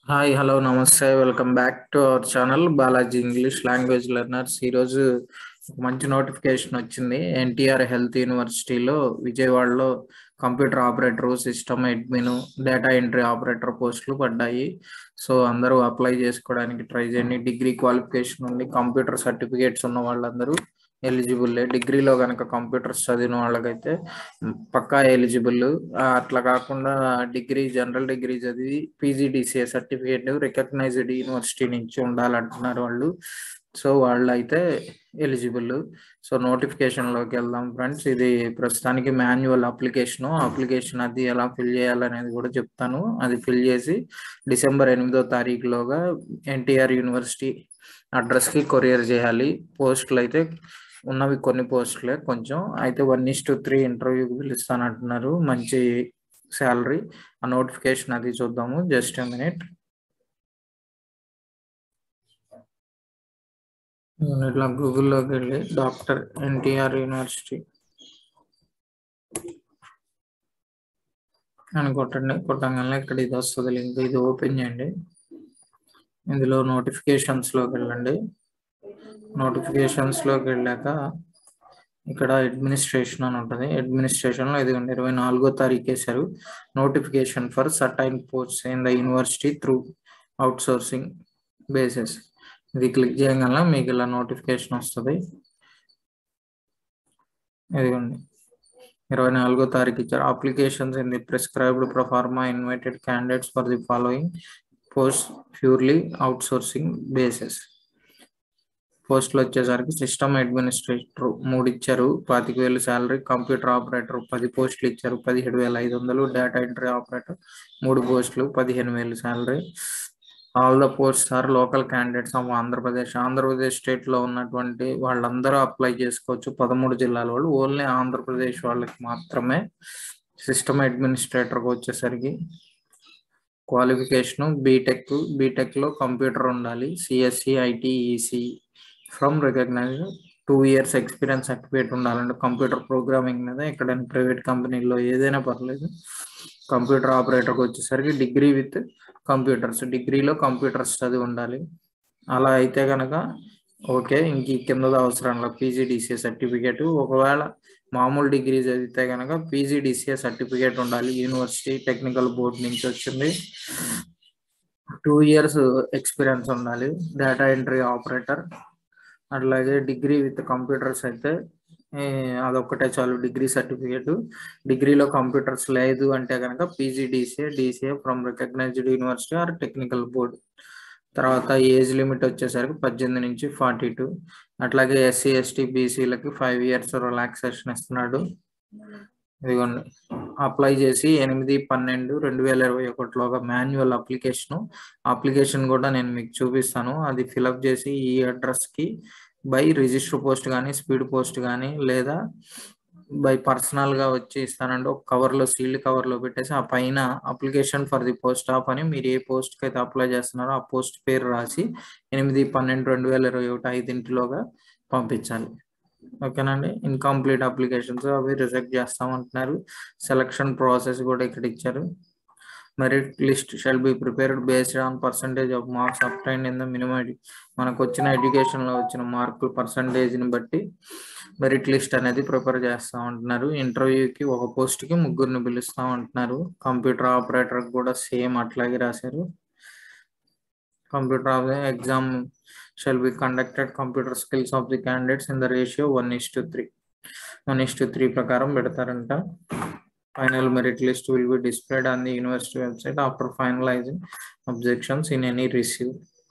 hi hello నమస్తే welcome back to our channel Balaji English language learners ఈరోజు ఒక మంచి నోటిఫికేషన్ వచ్చింది ఎన్టీఆర్ హెల్త్ యూనివర్సిటీలో విజయవాడలో computer operator system admin data entry operator పోస్టులు పడ్డాయి సో అందరూ అప్లై చేసుకోవడానికి ట్రై చేయండి డిగ్రీ క్వాలిఫికేషన్ ఉంది కంప్యూటర్ సర్టిఫికేట్స్ ఉన్న వాళ్ళందరూ ఎలిజిబుల్ డిగ్రీలో కనుక కంప్యూటర్స్ చదివిన వాళ్ళకైతే పక్కా ఎలిజిబుల్ అట్లా కాకుండా డిగ్రీ జనరల్ డిగ్రీ చదివి పీజీడిసిఏ సర్టిఫికేట్ రికగ్నైజ్డ్ యూనివర్సిటీ నుంచి ఉండాలంటున్నారు వాళ్ళు సో వాళ్ళు అయితే ఎలిజిబుల్ సో నోటిఫికేషన్ లోకి వెళ్దాం ఫ్రెండ్స్ ఇది ప్రస్తుతానికి మాన్యువల్ అప్లికేషన్ అప్లికేషన్ అది ఎలా ఫిల్ చేయాలనేది కూడా చెప్తాను అది ఫిల్ చేసి డిసెంబర్ ఎనిమిదో తారీఖులోగా ఎన్టీఆర్ యూనివర్సిటీ అడ్రస్ కి కొరియర్ చేయాలి పోస్టులు అయితే ఉన్నవి కొన్ని పోస్టులే కొంచెం అయితే వన్ ఇస్ టు త్రీ ఇంటర్వ్యూకి పిలుస్తానంటున్నారు మంచి శాలరీ ఆ నోటిఫికేషన్ అది చూద్దాము జస్ట్ మినిట్ ఇట్లా గూగుల్లోకి వెళ్ళి డాక్టర్ ఎన్టీఆర్ యూనివర్సిటీ అని కొట్టండి కొట్టంగానే ఇక్కడ ఇది వస్తుంది లింక్ ఇది ఓపెన్ చేయండి ఇందులో నోటిఫికేషన్స్ లోకి వెళ్ళండి నోటిఫికేషన్స్ లోకి వెళ్ళాక ఇక్కడ అడ్మినిస్ట్రేషన్ అని ఉంటుంది అడ్మినిస్ట్రేషన్ లో ఇదిగోండి ఇరవై నాలుగో తారీఖు వేశారు notification for certain post in the university through outsourcing basis ఇది క్లిక్ చేయగల మీకు ఇలా నోటిఫికేషన్ వస్తుంది ఇదిగోండి ఇరవై నాలుగో తారీఖు ఇచ్చారు applications in the prescribed proforma invited candidates for the following post purely outsourcing basis పోస్టులు వచ్చేసరికి సిస్టమ్ అడ్మినిస్ట్రేటర్ మూడు ఇచ్చారు పాతిక వేలు శాలరీ కంప్యూటర్ ఆపరేటర్ పది పోస్టులు ఇచ్చారు పదిహేడు వేల ఐదు వందలు డేటా ఎంట్రీ ఆపరేటర్ మూడు పోస్టులు పదిహేను వేలు salary all the post are local candidates of Andhra Pradesh Andhra Pradesh state లో ఉన్నటువంటి వాళ్ళందరూ అప్లై చేసుకోవచ్చు పదమూడు జిల్లాల వాళ్ళు ఓన్లీ ఆంధ్రప్రదేశ్ వాళ్ళకి మాత్రమే సిస్టమ్ అడ్మినిస్ట్రేటర్కి వచ్చేసరికి క్వాలిఫికేషన్ బీటెక్ బీటెక్ లో కంప్యూటర్ ఉండాలి CSC IT EC from recognise two years experience certificate ఉండాలంటే కంప్యూటర్ ప్రోగ్రామింగ్ మీద ఎక్కడైనా ప్రైవేట్ కంపెనీలో ఏదైనా పర్లేదు కంప్యూటర్ ఆపరేటర్కి వచ్చేసరికి డిగ్రీ విత్ కంప్యూటర్స్ డిగ్రీలో కంప్యూటర్స్ చదివి ఉండాలి అలా అయితే కనుక ఓకే ఇంక కింద అవసరం లేదు పీజీడిసిఏ సర్టిఫికేట్ ఒకవేళ మామూలు డిగ్రీ చదివితే కనుక పీజీడిసిఏ సర్టిఫికేట్ ఉండాలి యూనివర్సిటీ టెక్నికల్ బోర్డ్ నుంచి వచ్చింది టూ ఇయర్స్ ఎక్స్పీరియన్స్ ఉండాలి డేటా ఎంట్రీ ఆపరేటర్ అట్లాగే డిగ్రీ విత్ కంప్యూటర్స్ అయితే అదొక్కటే చాలు డిగ్రీ సర్టిఫికేట్ డిగ్రీలో కంప్యూటర్స్ లేదు అంటే కనుక PGDCA DCA from recognised university or technical board తర్వాత ఏజ్ లిమిట్ వచ్చేసరికి పద్దెనిమిది నుంచి ఫార్టీ టూ అట్లాగే ఎస్సీ ఎస్టీ బీసీలకి ఫైవ్ ఇయర్స్ రిలాక్సేషన్ ఇస్తున్నాడు ఇదిగోండి అప్లై చేసి ఎనిమిది పన్నెండు రెండు వేల ఇరవై ఒకటిలోగా మాన్యువల్ అప్లికేషన్ అప్లికేషన్ కూడా నేను మీకు చూపిస్తాను అది ఫిలప్ చేసి ఈ అడ్రస్కి బై రిజిస్టర్ పోస్ట్ కానీ స్పీడ్ పోస్ట్ కానీ లేదా బై పర్సనల్ గా వచ్చి ఇస్తానండి ఒక కవర్ లో సీల్డ్ కవర్ లో పెట్టేసి ఆ పైన application for the post of అని మీరు ఏ పోస్ట్ కి అయితే అప్లై చేస్తున్నారో ఆ పోస్ట్ పేరు రాసి ఎనిమిది పన్నెండు రెండు వేల ఇరవై ఒకటి ఐదింటిలోగా పంపించాలి ఓకేనండి ఇన్కంప్లీట్ అప్లికేషన్స్ అవి రిజెక్ట్ చేస్తామంటున్నారు సెలక్షన్ ప్రాసెస్ కూడా ఇక్కడ ఇచ్చారు merit list shall be prepared based on percentage of marks obtain in the minimum మనకు వచ్చిన ఎడ్యుకేషన్ లో వచ్చిన మార్కులు పర్సంటేజ్ ని బట్టి మెరిట్ లిస్ట్ అనేది ప్రిపేర్ చేస్తా ఉంటున్నారు ఇంటర్వ్యూకి ఒక పోస్ట్ కి ముగ్గురిని పిలుస్తా ఉంటున్నారు కంప్యూటర్ ఆపరేటర్ కూడా సేమ్ అట్లాగే రాశారు computer exam shall be conducted computer skills of the candidates in the ratio one is to three one is to three ప్రకారం పెడతారంట final merit list will be displayed on the university website after finalizing objections in any receive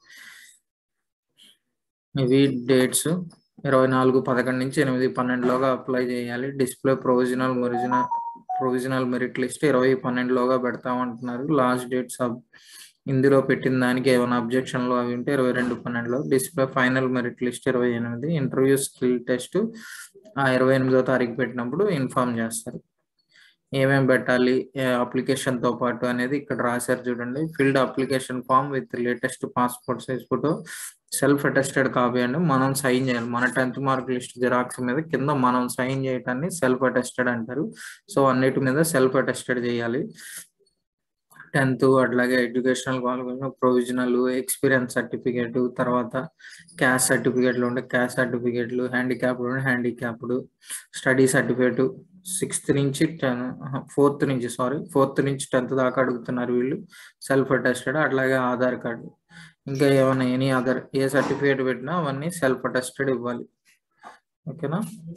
ఇవి dates ఇరవై నాలుగు పదకొండు నుంచి ఎనిమిది పన్నెండులోగా apply చేయాలి display provisional original provisional merit list ఇరవై పన్నెండులోగా పెడతామంటున్నారు లాస్ట్ డేట్స్ ఇందులో పెట్టిన దానికి ఏమైనా అబ్జెక్షన్లు అవి ఉంటే ఇరవై రెండు పన్నెండులో డిస్ప్లే ఫైనల్ మెరిట్ లిస్ట్ ఇరవై ఎనిమిది ఇంటర్వ్యూ స్కిల్ టెస్ట్ ఆ ఇరవై ఎనిమిదో తారీఖు పెట్టినప్పుడు ఇన్ఫార్మ్ చేస్తారు ఏమేమి పెట్టాలి అప్లికేషన్ తో పాటు అనేది ఇక్కడ రాశారు చూడండి filled application form with latest passport size photo self attested copy అండి మనం సైన్ చేయాలి మన టెన్త్ మార్క్ లిస్ట్ జిరాక్స్ మీద కింద మనం సైన్ చేయటాన్ని సెల్ఫ్ అటెస్టెడ్ అంటారు సో అన్నిటి మీద సెల్ఫ్ అటెస్టెడ్ చేయాలి టెన్త్ అట్లాగే educational qualification provisional experience certificate తర్వాత క్యాస్ట్ సర్టిఫికేట్లు ఉంటే క్యాస్ట్ సర్టిఫికేట్లు హ్యాండిక్యాప్డ్ ఉంటే హ్యాండిక్యాప్డ్ స్టడీ సర్టిఫికేట్ సిక్స్త్ నుంచి టెన్ ఫోర్త్ నుంచి సారీ ఫోర్త్ నుంచి టెన్త్ దాకా అడుగుతున్నారు వీళ్ళు సెల్ఫ్ అటెస్టెడ్ అట్లాగే ఆధార్ కార్డు ఇంకా ఏమైనా ఎనీ అదర్ ఏ సర్టిఫికేట్ పెట్టినా అవన్నీ సెల్ఫ్ అటెస్టెడ్ ఇవ్వాలి ఓకేనా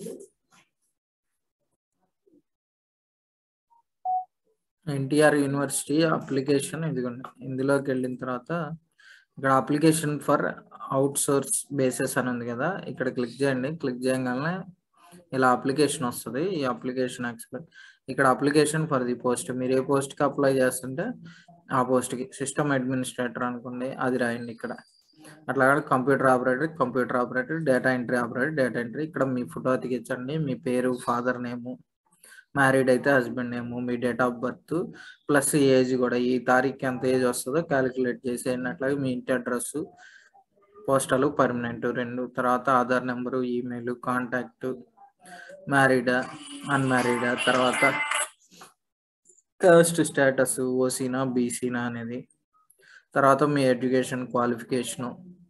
ఎన్టీఆర్ యూనివర్సిటీ అప్లికేషన్ ఇదిగోండి ఇందులోకి వెళ్ళిన తర్వాత ఇక్కడ application for outsource bases అని ఉంది కదా ఇక్కడ క్లిక్ చేయండి క్లిక్ చేయగానే ఇలా అప్లికేషన్ వస్తుంది ఈ అప్లికేషన్ ఎక్స్పెక్ట్ ఇక్కడ అప్లికేషన్ ఫర్ ది పోస్ట్ మీరు ఏ పోస్ట్కి అప్లై చేస్తుంటే ఆ పోస్ట్కి సిస్టమ్ అడ్మినిస్ట్రేటర్ అనుకోండి అది రాయండి ఇక్కడ అట్లా computer operator computer operator data entry operator data entry ఇక్కడ మీ ఫోటో అతికించండి మీ పేరు ఫాదర్ నేము మ్యారీడ్ అయితే హస్బెండ్ నేము మీ date of birth plus age కూడా ఈ తారీఖు ఎంత ఏజ్ వస్తుందో క్యాలిక్యులేట్ చేసేయండి అట్లాగే మీ ఇంటి అడ్రస్ పోస్టల్ పర్మనెంట్ రెండు తర్వాత ఆధార్ నెంబరు ఈమెయిల్ కాంటాక్ట్ మ్యారీడా అన్మ్యారీడా తర్వాత కాస్ట్ స్టేటస్ ఓసీనా బీసీనా అనేది తర్వాత మీ ఎడ్యుకేషన్ క్వాలిఫికేషను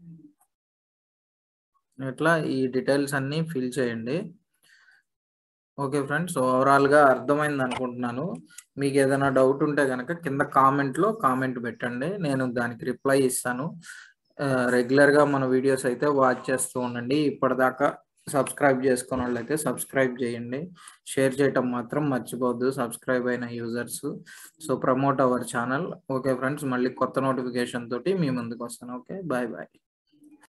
ఇట్లా ఈ డీటెయిల్స్ అన్నీ ఫిల్ చేయండి ఓకే ఫ్రెండ్స్ ఓవరాల్గా అర్థమైంది అనుకుంటున్నాను మీకు ఏదైనా డౌట్ ఉంటే కనుక కింద కామెంట్లో కామెంట్ పెట్టండి నేను దానికి రిప్లై ఇస్తాను రెగ్యులర్గా మన వీడియోస్ అయితే వాచ్ చేస్తూ ఉండండి ఇప్పటిదాకా సబ్స్క్రైబ్ చేసుకున్న వాళ్ళైతే సబ్స్క్రైబ్ చేయండి షేర్ చేయటం మాత్రం మర్చిపోవద్దు సబ్స్క్రైబ్ అయిన users so promote our channel okay friends మళ్ళీ కొత్త నోటిఫికేషన్ తోటి మీ ముందుకు వస్తాను ఓకే బాయ్ బాయ్